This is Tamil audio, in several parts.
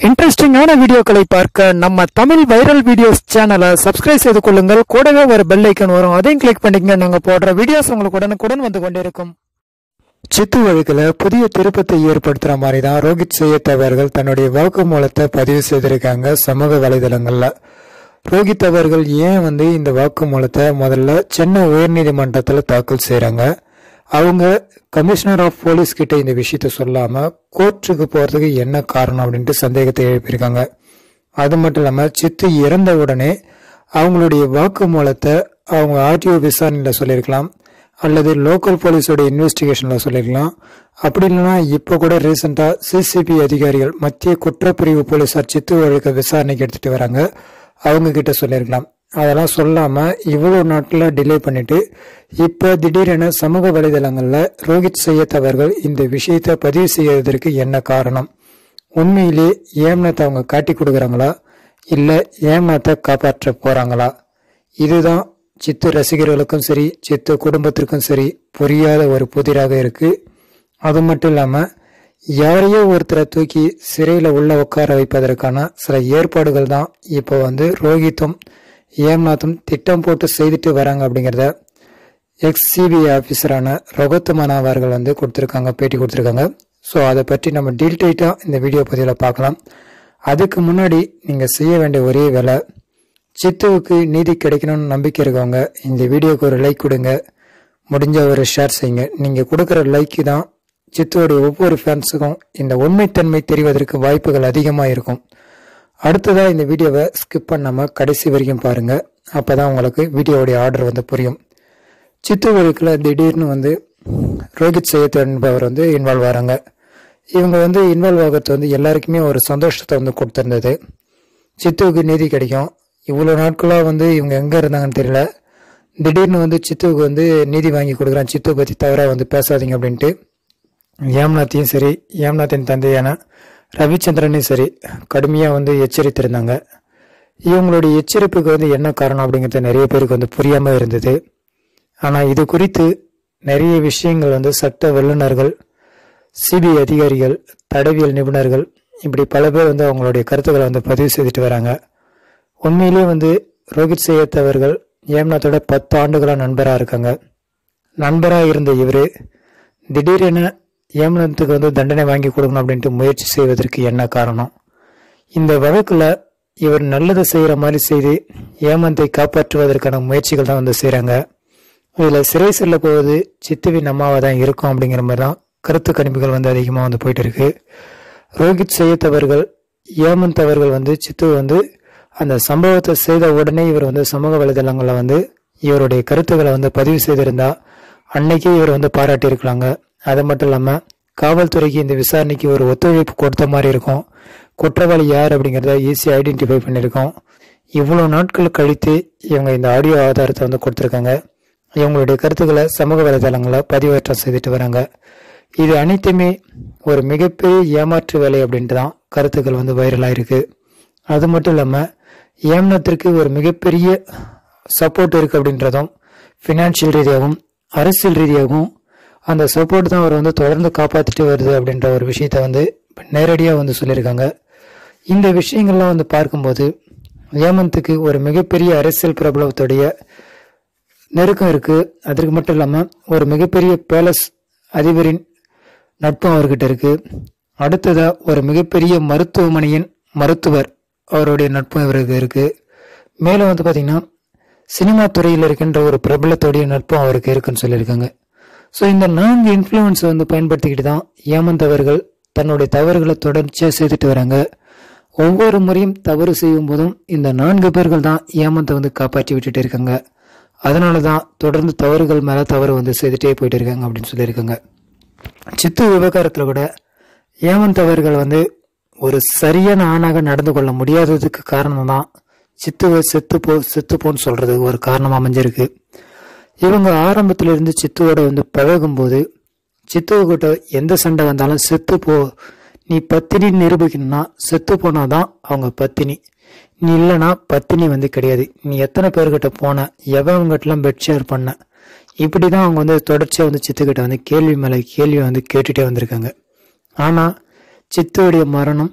இன்ட்ரெஸ்டிங்கான வீடியோக்களை பார்க்க நம்ம தமிழ் வைரல் வீடியோஸ் சேனலை சப்ஸ்கிரைப் செய்து கொள்ளுங்கள் கூடவே ஒரு பெல் ஐக்கன் வரும் அதையும் கிளிக் பண்ணிக்கங்க நாங்க போடுற வீடியோஸ் உங்களுக்கு உடனுக்குடன் வந்து கொண்டிருக்கும் சித்து வழக்கில் புதிய திருப்பத்தை ஏற்படுத்துற மாதிரி தான் ரோஹித் சையத் அவர்கள் தன்னுடைய வாக்குமூலத்தை பதிவு செய்திருக்காங்க சமூக வலைதளங்கள்ல ரோஹித் அவர்கள் ஏன் வந்து இந்த வாக்குமூலத்தை முதல்ல சென்னை உயர்நீதிமன்றத்தில் தாக்கல் செய்றாங்க அவங்க கமிஷனர் ஆஃப் போலீஸ் கிட்ட இந்த விஷயத்த சொல்லாம கோர்ட்டுக்கு போறதுக்கு என்ன காரணம் அப்படின்ட்டு சந்தேகத்தை எழுப்பியிருக்காங்க அது மட்டும் இல்லாம சித்து இறந்த உடனே அவங்களுடைய வாக்குமூலத்தை அவங்க ஆர்டிஓ விசாரணையில சொல்லியிருக்கலாம் அல்லது லோக்கல் போலீஸோட இன்வெஸ்டிகேஷன்ல சொல்லியிருக்கலாம் அப்படி இல்லைன்னா இப்போ கூட ரீசெண்டா சிசிபி அதிகாரிகள் மத்திய குற்றப்பிரிவு போலீசார் சித்து வழக்க விசாரணைக்கு எடுத்துட்டு வராங்க அவங்க கிட்ட சொல்லியிருக்கலாம் அதெல்லாம் சொல்லாம இவ்வளவு நாட்கள டிலே பண்ணிட்டு இப்ப திடீரென சமூக வலைதளங்கள்ல ரோஹித் சையத் அவர்கள் இந்த விஷயத்தை பதிவு செய்யறதற்கு என்ன காரணம் உண்மையிலே ஏம்னத்தை அவங்க காட்டி கொடுக்குறாங்களா இல்ல ஏமாத்த காப்பாற்ற போறாங்களா இதுதான் சித்து ரசிகர்களுக்கும் சரி சித்து குடும்பத்திற்கும் சரி புரியாத ஒரு புதிராக இருக்கு அது மட்டும் இல்லாம யாரையோ ஒருத்தரை தூக்கி சிறையில உள்ள உட்கார வைப்பதற்கான சில ஏற்பாடுகள் தான் இப்போ வந்து ரோஹித்தும் ஏம்நாத்தும் திட்டம் போட்டு செய்துட்டு வராங்க அப்படிங்கிறத எக்ஸ் சிபிஐ ஆஃபீஸரான ரகத் மனா அவர்கள் வந்து கொடுத்துருக்காங்க பேட்டி கொடுத்துருக்காங்க ஸோ அதை பற்றி நம்ம டீட்டெயிட்டாக இந்த வீடியோ பதிவில் பார்க்கலாம் அதுக்கு முன்னாடி நீங்கள் செய்ய வேண்டிய ஒரே வேலை சித்துவுக்கு நீதி கிடைக்கணும்னு நம்பிக்கை இருக்கவங்க இந்த வீடியோக்கு ஒரு லைக் கொடுங்க முடிஞ்ச ஒரு ஷேர் செய்யுங்க நீங்கள் கொடுக்குற லைக்கு தான் சித்துவோடைய ஒவ்வொரு ஃபேன்ஸுக்கும் இந்த உண்மைத்தன்மை தெரிவதற்கு வாய்ப்புகள் அதிகமாக இருக்கும் அடுத்ததாக இந்த வீடியோவை ஸ்கிப் பண்ணாமல் கடைசி வரைக்கும் பாருங்கள் அப்போ தான் உங்களுக்கு வீடியோவுடைய ஆர்டர் வந்து புரியும் சித்து வழக்கில் திடீர்னு வந்து ரோஹித் சையத் என்பவர் வந்து இன்வால்வ் ஆகிறாங்க இவங்க வந்து இன்வால்வ் ஆகிறது வந்து எல்லாருக்குமே ஒரு சந்தோஷத்தை வந்து கொடுத்துருந்தது சித்துவுக்கு நீதி கிடைக்கும் இவ்வளோ நாட்களாக வந்து இவங்க எங்கே இருந்தாங்கன்னு தெரியல திடீர்னு வந்து சித்துவுக்கு வந்து நீதி வாங்கி கொடுக்குறான் சித்துவை பற்றி தவறாக வந்து பேசாதீங்க அப்படின்ட்டு ஏம்நாத்தையும் சரி ஏம்நாத்தின் தந்தையான ரவிச்சந்திரனையும் சரி கடுமையாக வந்து எச்சரித்திருந்தாங்க இவங்களுடைய எச்சரிப்புக்கு வந்து என்ன காரணம் அப்படிங்கிறது நிறைய பேருக்கு வந்து புரியாமல் இருந்தது ஆனால் இது குறித்து நிறைய விஷயங்கள் வந்து சட்ட வல்லுநர்கள் சிபிஐ அதிகாரிகள் தடவியல் நிபுணர்கள் இப்படி பல பேர் வந்து அவங்களுடைய கருத்துக்களை வந்து பதிவு செய்துட்டு வராங்க உண்மையிலேயே வந்து ரோஹித் சையத் அவர்கள் ஏம்நாத்தோட பத்து ஆண்டுகளாக நண்பராக இருக்காங்க நண்பராக இருந்த இவர் திடீரென ஏம்நாத்துக்கு வந்து தண்டனை வாங்கி கொடுக்கணும் அப்படின்ட்டு முயற்சி செய்வதற்கு என்ன காரணம் இந்த வழக்கில் இவர் நல்லது செய்கிற மாதிரி செய்து ஏமந்தை காப்பாற்றுவதற்கான முயற்சிகள் தான் வந்து செய்கிறாங்க இதில் சிறை செல்ல போவது சித்துவின் அம்மாவாக தான் இருக்கும் அப்படிங்கிற மாதிரி தான் கருத்து கணிப்புகள் வந்து அதிகமாக வந்து போயிட்டு இருக்கு ரோஹித் சையத் அவர்கள் ஏமந்த் அவர்கள் வந்து சித்து வந்து அந்த சம்பவத்தை செய்த உடனே இவர் வந்து சமூக வலைதளங்களில் வந்து இவருடைய கருத்துக்களை வந்து பதிவு செய்திருந்தா அன்னைக்கே இவர் வந்து பாராட்டி இருக்கலாங்க அது மட்டும் இல்லாமல் காவல்துறைக்கு இந்த விசாரணைக்கு ஒரு ஒத்துழைப்பு கொடுத்த மாதிரி இருக்கும் குற்றவாளி யார் அப்படிங்கிறத ஈஸியாக ஐடென்டிஃபை பண்ணியிருக்கோம் இவ்வளோ நாட்கள் கழித்து இவங்க இந்த ஆடியோ ஆதாரத்தை வந்து கொடுத்துருக்காங்க இவங்களுடைய கருத்துக்களை சமூக வலைதளங்களில் பதிவேற்றம் செய்துட்டு வராங்க இது அனைத்துமே ஒரு மிகப்பெரிய ஏமாற்று வேலை அப்படின்ட்டு தான் கருத்துக்கள் வந்து வைரலாக இருக்கு அது மட்டும் இல்லாமல் ஏமனத்திற்கு ஒரு மிகப்பெரிய சப்போர்ட் இருக்கு அப்படின்றதும் ஃபினான்ஷியல் ரீதியாகவும் அரசியல் ரீதியாகவும் அந்த சப்போர்ட் தான் அவர் வந்து தொடர்ந்து காப்பாற்றிட்டு வருது அப்படின்ற ஒரு விஷயத்த வந்து நேரடியாக வந்து சொல்லியிருக்காங்க இந்த விஷயங்கள்லாம் வந்து பார்க்கும்போது ஏமந்துக்கு ஒரு மிகப்பெரிய அரசியல் பிரபலத்துடைய நெருக்கம் இருக்கு அதற்கு மட்டும் இல்லாமல் ஒரு மிகப்பெரிய பேலஸ் அதிபரின் நட்பும் அவர்கிட்ட இருக்கு அடுத்ததா ஒரு மிகப்பெரிய மருத்துவமனையின் மருத்துவர் அவருடைய நட்பும் இவருக்கு இருக்கு மேலும் வந்து பார்த்தீங்கன்னா சினிமா துறையில் இருக்கின்ற ஒரு பிரபலத்துடைய நட்பும் அவருக்கு இருக்குன்னு சொல்லியிருக்காங்க ஸோ இந்த நான்கு இன்ஃப்ளூயன்ஸ் வந்து பயன்படுத்திக்கிட்டு தான் ஏமந்த் அவர்கள் தன்னுடைய தவறுகளை தொடர்ச்சியாக செய்துட்டு வராங்க ஒவ்வொரு முறையும் தவறு செய்யும் போதும் இந்த நான்கு பேர்கள் தான் ஏமந்தை வந்து காப்பாற்றி விட்டுட்டு இருக்காங்க அதனால தான் தொடர்ந்து தவறுகள் மேலே தவறு வந்து செய்துட்டே போயிட்டு இருக்காங்க அப்படின்னு சொல்லியிருக்காங்க சித்து விவகாரத்தில் கூட ஏமந்த் அவர்கள் வந்து ஒரு சரியான ஆணாக நடந்து கொள்ள முடியாததுக்கு காரணம் தான் சித்துவை செத்து போ செத்து போன்னு சொல்றது ஒரு காரணம் அமைஞ்சிருக்கு இவங்க ஆரம்பத்துல இருந்து சித்துவோட வந்து பழகும்போது சித்துவ எந்த சண்டை வந்தாலும் செத்து போ நீ பத்தினி நிரூபிக்கணும்னா செத்து போனாதான் அவங்க பத்தினி நீ இல்லைன்னா பத்தினி வந்து கிடையாது நீ எத்தனை பேர்கிட்ட போன எவங்கிட்டலாம் பெட் ஷேர் பண்ண இப்படி தான் அவங்க வந்து தொடர்ச்சியாக வந்து சித்துக்கிட்ட வந்து கேள்வி மேலே கேள்வி வந்து கேட்டுட்டே வந்திருக்காங்க ஆனால் சித்துவுடைய மரணம்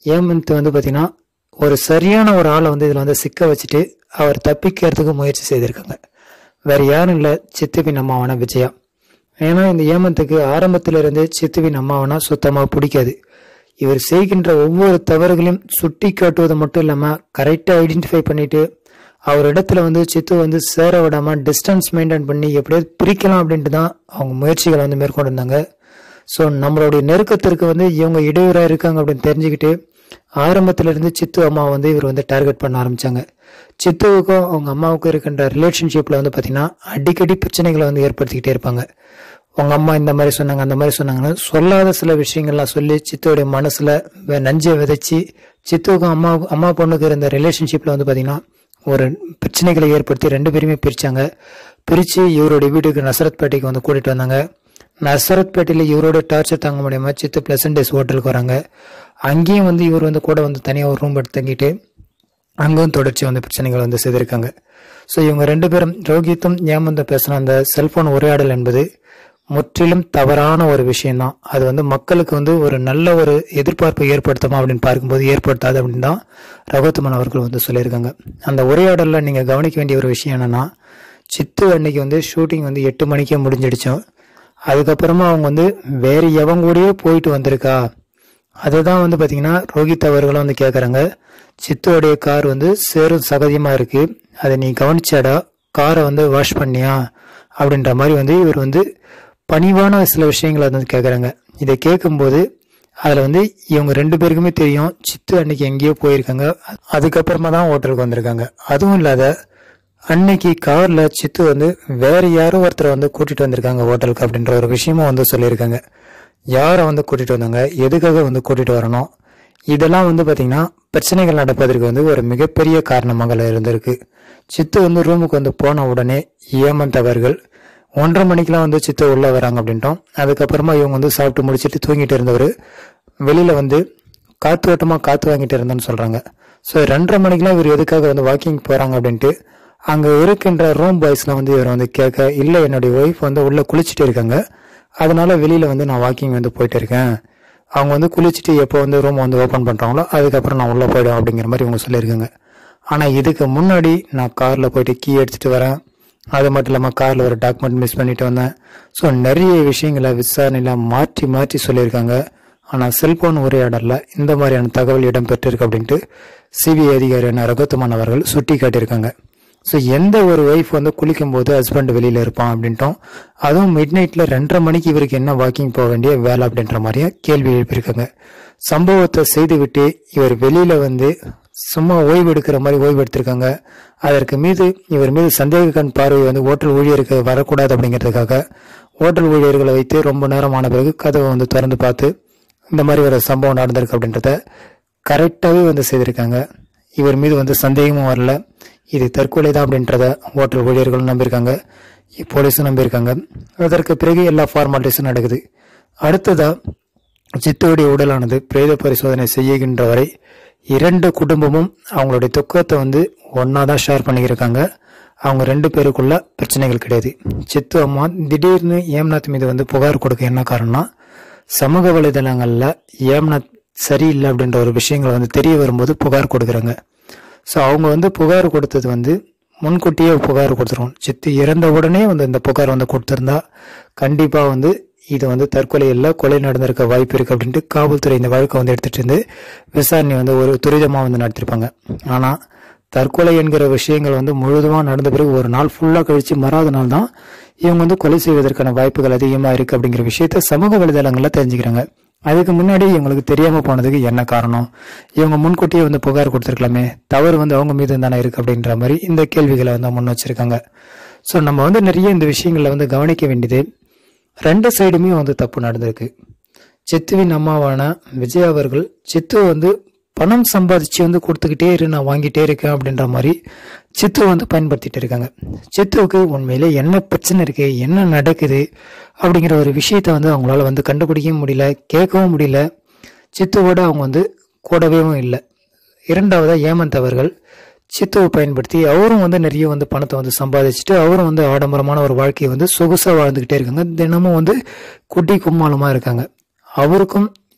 ஏமந்த் வந்து பார்த்தீங்கன்னா ஒரு சரியான ஒரு ஆளை வந்து இதில் வந்து சிக்க வச்சுட்டு அவர் தப்பிக்கிறதுக்கு முயற்சி செய்திருக்காங்க வேற யாரும் இல்லை சித்துவின் அம்மாவான விஜயா ஏன்னா இந்த ஏமந்துக்கு ஆரம்பத்துல இருந்தே சித்துவின் அம்மாவனா சுத்தமாக பிடிக்காது இவர் செய்கின்ற ஒவ்வொரு தவறுகளையும் சுட்டி காட்டுவது மட்டும் இல்லாமல் கரெக்டாக ஐடென்டிஃபை பண்ணிட்டு அவர் இடத்துல வந்து சித்து வந்து சேர விடாம டிஸ்டன்ஸ் மெயின்டைன் பண்ணி எப்படியாவது பிரிக்கலாம் அப்படின்ட்டு தான் அவங்க முயற்சிகளை வந்து மேற்கொண்டிருந்தாங்க ஸோ நம்மளுடைய நெருக்கத்திற்கு வந்து இவங்க இடையூறாக இருக்காங்க அப்படின்னு தெரிஞ்சுக்கிட்டு ஆரம்பத்துல இருந்து சித்து அம்மா வந்து இவர் வந்து டார்கெட் பண்ண ஆரம்பிச்சாங்க சித்துவுக்கும் அவங்க அம்மாவுக்கும் இருக்கின்ற ரிலேஷன்ஷிப்ல வந்து பார்த்தீங்கன்னா அடிக்கடி பிரச்சனைகளை வந்து ஏற்படுத்திக்கிட்டே இருப்பாங்க உங்க அம்மா இந்த மாதிரி சொன்னாங்க அந்த மாதிரி சொன்னாங்கன்னு சொல்லாத சில விஷயங்கள்லாம் சொல்லி சித்துவுடைய மனசுல வே- நஞ்சை விதைச்சி சித்துவுக்கும் அம்மா அம்மா பொண்ணுக்கு இருந்த ரிலேஷன்ஷிப்ல வந்து பாத்தீங்கன்னா ஒரு பிரச்சனைகளை ஏற்படுத்தி ரெண்டு பேருமே பிரிச்சாங்க பிரிச்சு இவருடைய வீட்டுக்கு நசரத்பேட்டைக்கு வந்து கூட்டிட்டு வந்தாங்க நசரத்பேட்டையில இவரோட டார்ச்சர் தாங்க முடியாம சித்து பிளசன்ட் டேஸ் ஹோட்டலுக்கு வராங்க அங்கேயும் வந்து இவர் வந்து கூட வந்து தனியாக ஒரு ரூம் எடுத்து தங்கிட்டு அங்கும் தொடர்ச்சி வந்து பிரச்சனைகள் வந்து செய்திருக்காங்க ஸோ இவங்க ரெண்டு பேரும் ரோஹித்தும் ஏமந்த பேசின அந்த செல்போன் உரையாடல் என்பது முற்றிலும் தவறான ஒரு விஷயம்தான் அது வந்து மக்களுக்கு வந்து ஒரு நல்ல ஒரு எதிர்பார்ப்பை ஏற்படுத்துமா அப்படின்னு பார்க்கும்போது ஏற்படுத்தாது அப்படின்னு தான் ரகுத்துமன் அவர்கள் வந்து சொல்லியிருக்காங்க அந்த உரையாடலில் நீங்கள் கவனிக்க வேண்டிய ஒரு விஷயம் என்னன்னா சித்து அன்னைக்கு வந்து ஷூட்டிங் வந்து எட்டு மணிக்கே முடிஞ்சிடுச்சோம் அதுக்கப்புறமா அவங்க வந்து வேற எவங்க கூடயோ போயிட்டு வந்திருக்கா அதுதான் வந்து பாத்தீங்கன்னா ரோஹித் அவர்களும் வந்து கேக்குறாங்க சித்துவோடைய கார் வந்து சேரும் சகதியமா இருக்கு அதை நீ கவனிச்சாடா காரை வந்து வாஷ் பண்ணியா அப்படின்ற மாதிரி வந்து இவர் வந்து பணிவான சில விஷயங்களை வந்து கேக்குறாங்க இதை கேட்கும்போது அதுல வந்து இவங்க ரெண்டு பேருக்குமே தெரியும் சித்து அன்னைக்கு எங்கேயோ போயிருக்காங்க அதுக்கப்புறமா தான் ஹோட்டலுக்கு வந்திருக்காங்க அதுவும் இல்லாத அன்னைக்கு கார்ல சித்து வந்து வேற யாரோ ஒருத்தரை வந்து கூட்டிட்டு வந்திருக்காங்க ஹோட்டலுக்கு அப்படின்ற ஒரு விஷயமும் வந்து சொல்லியிருக்காங்க யாரை வந்து கூட்டிட்டு வந்தாங்க எதுக்காக வந்து கூட்டிட்டு வரணும் இதெல்லாம் வந்து பாத்தீங்கன்னா பிரச்சனைகள் நடப்பதற்கு வந்து ஒரு மிகப்பெரிய காரணமாக இருந்திருக்கு சித்து வந்து ரூமுக்கு வந்து போன உடனே ஏமந்த் அவர்கள் ஒன்றரை மணிக்கெல்லாம் வந்து சித்து உள்ள வராங்க அப்படின்ட்டோம் அதுக்கப்புறமா இவங்க வந்து சாப்பிட்டு முடிச்சிட்டு தூங்கிட்டு இருந்தவர் வெளியில வந்து காத்து ஓட்டமா காத்து வாங்கிட்டு இருந்தேன்னு சொல்றாங்க ஸோ ரெண்டரை மணிக்கெல்லாம் இவர் எதுக்காக வந்து வாக்கிங் போறாங்க அப்படின்ட்டு அங்க இருக்கின்ற ரூம் பாய்ஸ்லாம் வந்து இவர் வந்து கேட்க இல்ல என்னுடைய ஒய்ஃப் வந்து உள்ள குளிச்சுட்டு இருக்காங்க அதனால வெளியில வந்து நான் வாக்கிங் வந்து போயிட்டு இருக்கேன் அவங்க வந்து குளிச்சுட்டு எப்போ வந்து ரூம் வந்து ஓப்பன் பண்றாங்களோ அதுக்கப்புறம் நான் உள்ள போயிடுவேன் அப்படிங்கிற மாதிரி இவங்க சொல்லியிருக்காங்க ஆனா இதுக்கு முன்னாடி நான் கார்ல போயிட்டு கீ எடுத்துட்டு வரேன் அது மட்டும் இல்லாம கார்ல ஒரு டாக்குமெண்ட் மிஸ் பண்ணிட்டு வந்தேன் ஸோ நிறைய விஷயங்களை விசாரணையில மாற்றி மாற்றி சொல்லியிருக்காங்க ஆனா செல்போன் உரையாடல்ல இந்த மாதிரியான தகவல் இடம்பெற்றிருக்கு அப்படின்ட்டு சிபிஐ அதிகாரியான ரகுத்துமான் அவர்கள் சுட்டி காட்டியிருக்காங்க ஸோ எந்த ஒரு ஒய்ஃப் வந்து குளிக்கும் போது ஹஸ்பண்ட் வெளியில இருப்பான் அப்படின்ட்டும் அதுவும் மிட் நைட்ல ரெண்டரை மணிக்கு இவருக்கு என்ன வாக்கிங் போக வேண்டிய வேலை அப்படின்ற மாதிரியே கேள்வி எழுப்பியிருக்காங்க சம்பவத்தை செய்துவிட்டு இவர் வெளியில வந்து சும்மா ஓய்வு எடுக்கிற மாதிரி ஓய்வு எடுத்திருக்காங்க அதற்கு மீது இவர் மீது சந்தேக கண் பார்வை வந்து ஓட்டல் ஊழியருக்கு வரக்கூடாது அப்படிங்கிறதுக்காக ஓட்டல் ஊழியர்களை வைத்து ரொம்ப நேரம் ஆன பிறகு கதவை வந்து திறந்து பார்த்து இந்த மாதிரி ஒரு சம்பவம் நடந்திருக்கு அப்படின்றத கரெக்டாகவே வந்து செய்திருக்காங்க இவர் மீது வந்து சந்தேகமும் வரல இது தற்கொலை தான் அப்படின்றத ஓட்டல் ஊழியர்களும் நம்பியிருக்காங்க போலீஸும் நம்பியிருக்காங்க அதற்கு பிறகு எல்லா ஃபார்மாலிட்டிஸும் நடக்குது அடுத்ததா சித்துவுடைய உடலானது பிரேத பரிசோதனை செய்கின்ற வரை இரண்டு குடும்பமும் அவங்களுடைய துக்கத்தை வந்து ஒன்னா தான் ஷேர் பண்ணியிருக்காங்க அவங்க ரெண்டு பேருக்குள்ள பிரச்சனைகள் கிடையாது சித்து அம்மா திடீர்னு ஏம்நாத் மீது வந்து புகார் கொடுக்க என்ன காரணம்னா சமூக வலைதளங்கள்ல ஏம்நாத் சரியில்லை அப்படின்ற ஒரு விஷயங்கள் வந்து தெரிய வரும்போது புகார் கொடுக்குறாங்க ஸோ அவங்க வந்து புகார் கொடுத்தது வந்து முன்கூட்டியே புகார் கொடுத்துருவோம் சித்து இறந்த உடனே வந்து இந்த புகார் வந்து கொடுத்திருந்தா கண்டிப்பா வந்து இது வந்து தற்கொலை இல்லை கொலை நடந்திருக்க வாய்ப்பு இருக்கு அப்படின்ட்டு காவல்துறை இந்த வழக்கை வந்து எடுத்துட்டு இருந்து விசாரணை வந்து ஒரு துரிதமா வந்து நடத்திருப்பாங்க ஆனா தற்கொலை என்கிற விஷயங்கள் வந்து முழுதுமா நடந்த பிறகு ஒரு நாள் ஃபுல்லா கழிச்சு மறாத நாள் தான் இவங்க வந்து கொலை செய்வதற்கான வாய்ப்புகள் அதிகமா இருக்கு அப்படிங்கிற விஷயத்த சமூக வலைதளங்கள்ல தெரிஞ்சுக்கிறாங்க அதுக்கு முன்னாடி இவங்களுக்கு தெரியாம போனதுக்கு என்ன காரணம் இவங்க முன்கூட்டியே வந்து புகார் கொடுத்துருக்கலாமே தவறு வந்து அவங்க மீது தானே இருக்கு அப்படின்ற மாதிரி இந்த கேள்விகளை வந்து முன் வச்சிருக்காங்க ஸோ நம்ம வந்து நிறைய இந்த விஷயங்களை வந்து கவனிக்க வேண்டியது ரெண்டு சைடுமே வந்து தப்பு நடந்திருக்கு சித்துவின் அம்மாவான விஜய் அவர்கள் சித்து வந்து பணம் சம்பாதிச்சு வந்து கொடுத்துக்கிட்டே இரு நான் வாங்கிட்டே இருக்கேன் அப்படின்ற மாதிரி சித்து வந்து பயன்படுத்திட்டு இருக்காங்க சித்துவுக்கு உண்மையிலே என்ன பிரச்சனை இருக்கு என்ன நடக்குது அப்படிங்கிற ஒரு விஷயத்த வந்து அவங்களால வந்து கண்டுபிடிக்கவும் முடியல கேட்கவும் முடியல சித்துவோட அவங்க வந்து கூடவேவும் இல்லை இரண்டாவதா ஏமந்த் அவர்கள் சித்துவை பயன்படுத்தி அவரும் வந்து நிறைய வந்து பணத்தை வந்து சம்பாதிச்சுட்டு அவரும் வந்து ஆடம்பரமான ஒரு வாழ்க்கையை வந்து சொகுசா வாழ்ந்துகிட்டே இருக்காங்க தினமும் வந்து குட்டி கும்மாளமா இருக்காங்க அவருக்கும்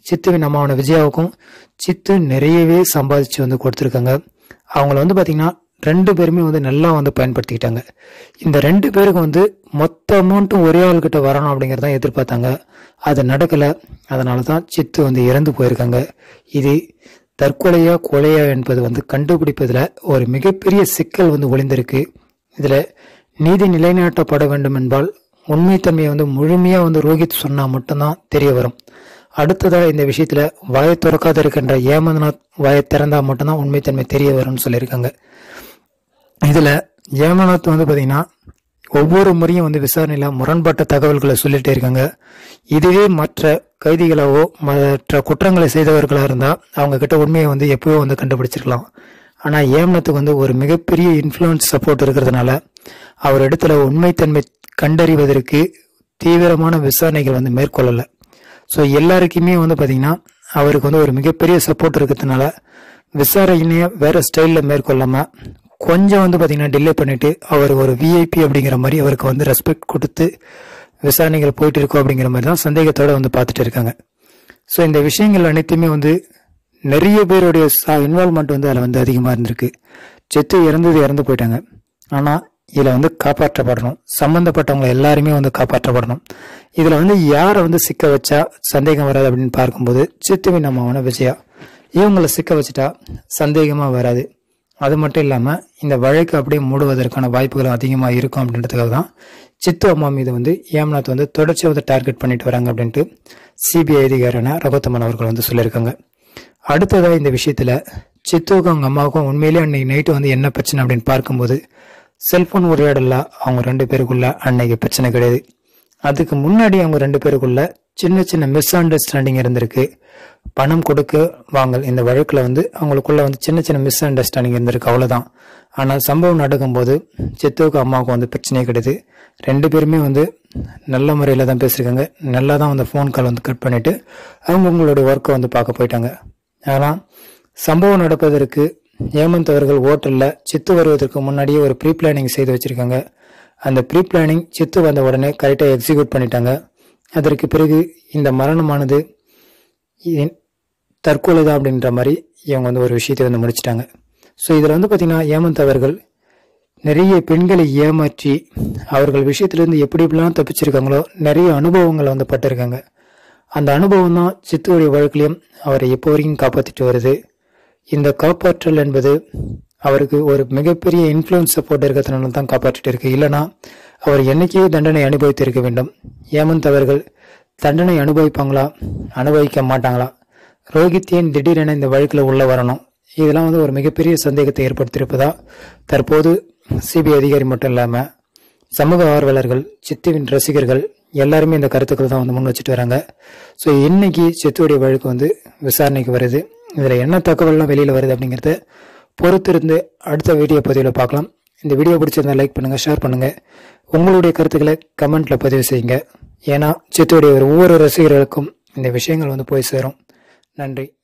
சித்துவின் அம்மாவான விஜயாவுக்கும் சித்து நிறையவே சம்பாதிச்சு வந்து கொடுத்துருக்காங்க அவங்கள வந்து பார்த்தீங்கன்னா ரெண்டு பேருமே வந்து நல்லா வந்து பயன்படுத்திக்கிட்டாங்க இந்த ரெண்டு பேருக்கும் வந்து மொத்த அமௌண்ட்டும் ஒரே ஆள்கிட்ட வரணும் அப்படிங்கிறத எதிர்பார்த்தாங்க அது நடக்கலை அதனால தான் சித்து வந்து இறந்து போயிருக்காங்க இது தற்கொலையா கொலையா என்பது வந்து கண்டுபிடிப்பதில் ஒரு மிகப்பெரிய சிக்கல் வந்து ஒளிந்திருக்கு இதில் நீதி நிலைநாட்டப்பட வேண்டும் என்பால் உண்மைத்தன்மையை வந்து முழுமையாக வந்து ரோஹித் சொன்னால் மட்டும்தான் தெரிய வரும் அடுத்ததா இந்த விஷயத்துல வாயை திறக்காத இருக்கின்ற ஏமந்த்நாத் வாயை திறந்தா மட்டும்தான் உண்மைத்தன்மை தெரிய வரும்னு சொல்லியிருக்காங்க இதுல ஏமநாத் வந்து பாத்தீங்கன்னா ஒவ்வொரு முறையும் வந்து விசாரணையில முரண்பட்ட தகவல்களை சொல்லிட்டே இருக்காங்க இதுவே மற்ற கைதிகளாவோ மற்ற குற்றங்களை செய்தவர்களா இருந்தா அவங்க கிட்ட உண்மையை வந்து எப்பவோ வந்து கண்டுபிடிச்சிருக்கலாம் ஆனா ஏமனத்துக்கு வந்து ஒரு மிகப்பெரிய இன்ஃப்ளூயன்ஸ் சப்போர்ட் இருக்கிறதுனால அவர் இடத்துல உண்மைத்தன்மை கண்டறிவதற்கு தீவிரமான விசாரணைகள் வந்து மேற்கொள்ளல ஸோ எல்லாருக்குமே வந்து பாத்தீங்கன்னா அவருக்கு வந்து ஒரு மிகப்பெரிய சப்போர்ட் இருக்கிறதுனால விசாரணையை வேற ஸ்டைலில் மேற்கொள்ளாம கொஞ்சம் வந்து பாத்தீங்கன்னா டிலே பண்ணிட்டு அவர் ஒரு விஐபி அப்படிங்கிற மாதிரி அவருக்கு வந்து ரெஸ்பெக்ட் கொடுத்து விசாரணைகள் போயிட்டு இருக்கோம் அப்படிங்கிற மாதிரி தான் சந்தேகத்தோட வந்து பார்த்துட்டு இருக்காங்க ஸோ இந்த விஷயங்கள் அனைத்துமே வந்து நிறைய பேருடைய இன்வால்மெண்ட் வந்து அதில் வந்து அதிகமாக இருந்திருக்கு செத்து இறந்தது இறந்து போயிட்டாங்க ஆனால் இதில் வந்து காப்பாற்றப்படணும் சம்பந்தப்பட்டவங்க எல்லாருமே வந்து காப்பாற்றப்படணும் இதில் வந்து யாரை வந்து சிக்க வச்சா சந்தேகம் வராது அப்படின்னு பார்க்கும்போது சித்துவின் அம்மாவான விஜயா இவங்களை சிக்க வச்சுட்டா சந்தேகமாக வராது அது மட்டும் இல்லாமல் இந்த வழக்கு அப்படியே மூடுவதற்கான வாய்ப்புகள் அதிகமாக இருக்கும் அப்படின்றதுக்காக தான் சித்து அம்மா மீது வந்து ஏம்நாத் வந்து தொடர்ச்சியாக வந்து டார்கெட் பண்ணிட்டு வராங்க அப்படின்ட்டு சிபிஐ அதிகாரியான ரகோத்தமன் அவர்கள் வந்து சொல்லியிருக்காங்க அடுத்ததாக இந்த விஷயத்தில் சித்துவுக்கும் அவங்க அம்மாவுக்கும் உண்மையிலேயே அன்னைக்கு நைட்டு வந்து என்ன பிரச்சனை அப்படின்னு பார்க்கும்போது செல்போன் உரையாடல அவங்க ரெண்டு பேருக்குள்ள அன்னைக்கு பிரச்சனை கிடையாது அதுக்கு முன்னாடி அவங்க ரெண்டு பேருக்குள்ள சின்ன சின்ன மிஸ் அண்டர்ஸ்டாண்டிங் இருந்திருக்கு பணம் கொடுக்க வாங்கல் இந்த வழக்குல வந்து அவங்களுக்குள்ள வந்து சின்ன சின்ன மிஸ் அண்டர்ஸ்டாண்டிங் இருந்திருக்கு அவ்வளவுதான் ஆனால் சம்பவம் நடக்கும்போது சித்துவுக்கு அம்மாவுக்கு வந்து பிரச்சனையே கிடையாது ரெண்டு பேருமே வந்து நல்ல முறையில் தான் பேசியிருக்காங்க நல்லா தான் வந்து ஃபோன் கால் வந்து கட் பண்ணிட்டு அவங்க உங்களுடைய ஒர்க்கை வந்து பார்க்க போயிட்டாங்க ஆனால் சம்பவம் நடப்பதற்கு ஹேமந்த் அவர்கள் ஹோட்டலில் சித்து வருவதற்கு முன்னாடியே ஒரு ப்ரீ பிளானிங் செய்து வச்சிருக்காங்க அந்த ப்ரீ பிளானிங் சித்து வந்த உடனே கரெக்டாக எக்ஸிக்யூட் பண்ணிட்டாங்க அதற்கு பிறகு இந்த மரணமானது இ- தற்கொலை தான் அப்படின்ற மாதிரி இவங்க வந்து ஒரு விஷயத்தை வந்து முடிச்சிட்டாங்க ஸோ இதில் வந்து பார்த்தீங்கன்னா ஹேமந்த் அவர்கள் நிறைய பெண்களை ஏமாற்றி அவர்கள் விஷயத்திலிருந்து எப்படி எப்படிலாம் தப்பிச்சிருக்காங்களோ நிறைய அனுபவங்களை வந்து பட்டிருக்காங்க அந்த அனுபவம் தான் சித்துவுடைய வழக்கிலையும் அவரை இப்போ வரைக்கும் காப்பாற்றிட்டு வருது இந்த காப்பாற்றல் என்பது அவருக்கு ஒரு மிகப்பெரிய இன்ஃப்ளூயன்ஸ் சப்போர்ட் இருக்கிறதுனால தான் காப்பாற்றிட்டு இருக்கு இல்லைனா அவர் என்னைக்கே தண்டனை அனுபவித்து இருக்க வேண்டும் ஏமந்த் அவர்கள் தண்டனை அனுபவிப்பாங்களா அனுபவிக்க மாட்டாங்களா ரோஹித் ஏன் திடீரென இந்த வழக்கில் உள்ள வரணும் இதெல்லாம் வந்து ஒரு மிகப்பெரிய சந்தேகத்தை ஏற்படுத்தியிருப்பதா தற்போது சிபிஐ அதிகாரி மட்டும் இல்லாமல் சமூக ஆர்வலர்கள் சித்துவின் ரசிகர்கள் எல்லாருமே இந்த கருத்துக்கள் தான் வந்து முன் வச்சுட்டு வராங்க ஸோ இன்னைக்கு சித்துவுடைய வழக்கு வந்து விசாரணைக்கு வருது இதில் என்ன தகவல்லாம் வெளியில் வருது அப்படிங்கிறத பொறுத்திருந்து அடுத்த வீடியோ பதிவில் பார்க்கலாம் இந்த வீடியோ பிடிச்சிருந்தா லைக் பண்ணுங்கள் ஷேர் பண்ணுங்கள் உங்களுடைய கருத்துக்களை கமெண்ட்டில் பதிவு செய்யுங்க ஏன்னா சித்துவுடைய ஒவ்வொரு ரசிகர்களுக்கும் இந்த விஷயங்கள் வந்து போய் சேரும் நன்றி